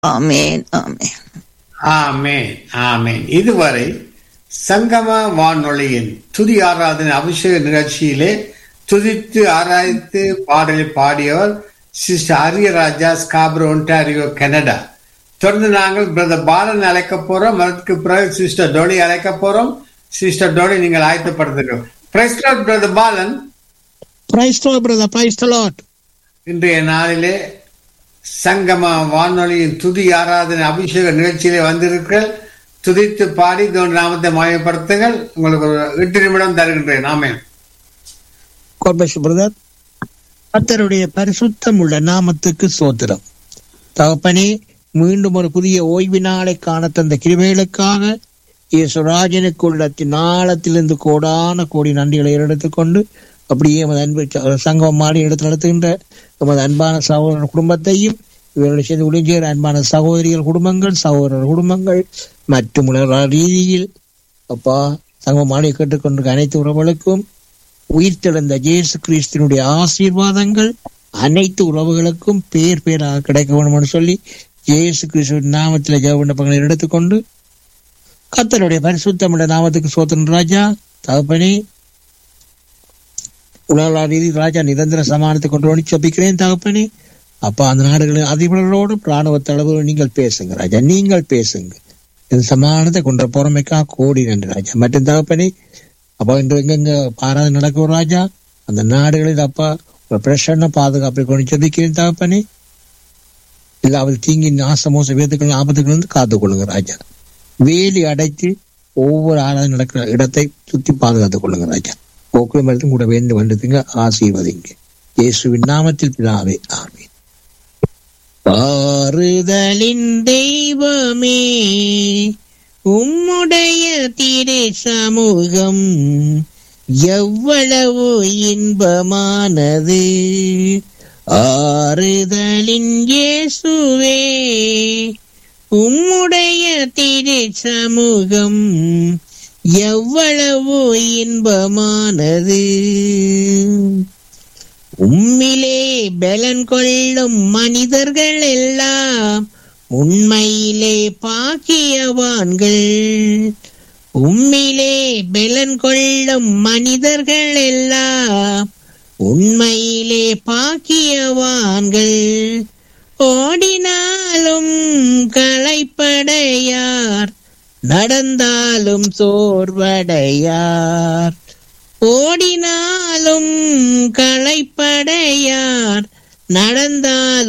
ஆமேன் ஆமேன் ஆமேன் ஆமேன் இதுவரை சங்கம வானொலியின் துதி ஆராதனை அபிஷேக நிகழ்ச்சியிலே துதித்து ஆராய்த்து பாடலை பாடியவர் sister Ariyaraja Scarborough Ontario Canada தொடர்ந்து நாங்கள் பிரதர் பாலன் அழைக்க போறோம் அதற்கு பிறகு சிஸ்டர் டோனி அழைக்க போறோம் சிஸ்டர் டோனி நீங்கள் ஆயத்தப்படுத்துகிறோம் praise Lord brother Balan Praise the Lord, brother. Praise the Lord. இன்றைய நாளிலே சங்கம வானொலியின் துதி ஆராதனை அபிஷேக நிகழ்ச்சியிலே வந்திருக்கிறீர்கள் துதித்து பாடி தோன் நாமத்தை மாயப்படுத்துங்கள் உங்களுக்கு ஒரு எட்டு நிமிடம் தருகின்றேன் ஆமென் God bless you, brother. கர்த்தருடைய பரிசுத்தம் உள்ள நாமத்துக்கு சோத்திரம் தகப்பனே மீண்டும் ஒரு புதிய ஓய்வு நாளை காண தந்த கிருபைகளுக்காக இயேசுராஜனுக்குள்ள நாளத்திலிருந்து கோடான கோடி நன்றிகளை எடுத்துக்கொண்டு அப்படியே எமது அன்பு ச- சங்கம் மாடி எடுத்து நடத்துகின்ற எமது அன்பான சகோதரர் குடும்பத்தையும் இவர்களை சேர்ந்து உடைஞ்சேர் அன்பான சகோதரிகள் குடும்பங்கள் சகோதரர் குடும்பங்கள் மற்றும் உலக ரீதியில் அப்பா சங்கம் மாடி கேட்டுக்கொண்டிருக்க அனைத்து உறவுகளுக்கும் உயிர்த்தெழுந்த இயேசு கிறிஸ்தினுடைய ஆசீர்வாதங்கள் அனைத்து உறவுகளுக்கும் பேர் பேராக கிடைக்க வேண்டும்னு சொல்லி இயேசு கிறிஸ்துவின் நாமத்தில் ஜெப விண்ணப்பங்களை எடுத்துக்கொண்டு கர்த்தருடைய பரிசுத்தமுள்ள நாமத்துக்கு சோதரன் ராஜா தகப்பனே உலகளாரி ராஜா நிரந்தர சமானத்தை கொண்டு வந்து ஜபிக்கிறேன் தகப்பனே அப்பா அந்த நாடுகளின் அதிபர்களோடு பிராணவ தலைவரோடு நீங்கள் பேசுங்க ராஜா நீங்கள் பேசுங்க இந்த சமானத்தை கொண்ட பொறுமைக்கா கோடி நன்றி ராஜா மற்றும் தகப்பனே அப்பா இன்று எங்கெங்க பாராது நடக்கும் ராஜா அந்த நாடுகளில் அப்பா ஒரு பிரசன்ன பாதுகாப்பை கொண்டு ஜபிக்கிறேன் தகப்பனே இல்லாவது தீங்கின் நாசமோச வேதுக்கள் ஆபத்துகள் இருந்து காத்துக்கொள்ளுங்க ராஜா வேலி அடைத்து ஒவ்வொரு ஆராதனை நடக்கிற இடத்தை சுத்தி பாதுகாத்துக் கொள்ளுங்க ராஜா போக்குவரத்து மரத்தும் கூட வேண்டும் வந்ததுங்க ஆசீர்வதிங்க இயேசுவின் நாமத்தில் பிதாவே ஆமென் ஆறுதலின் தெய்வமே உம்முடைய திரை சமூகம் எவ்வளவு இன்பமானது ஆறுதலின் இயேசுவே உம்முடைய திரு சமூகம் எவ்வளவு இன்பமானது உம்மிலே பலன் கொள்ளும் மனிதர்கள் எல்லாம் உண்மையிலே பாக்கியவான்கள் உம்மிலே பலன் கொள்ளும் மனிதர்கள் எல்லாம் உண்மையிலே பாக்கியவான்கள் ஓடினாலும் களைப்படையார் நடந்தாலும் சோர்வடையார் ஓடினாலும் களைப்படையார் நடந்தாலும்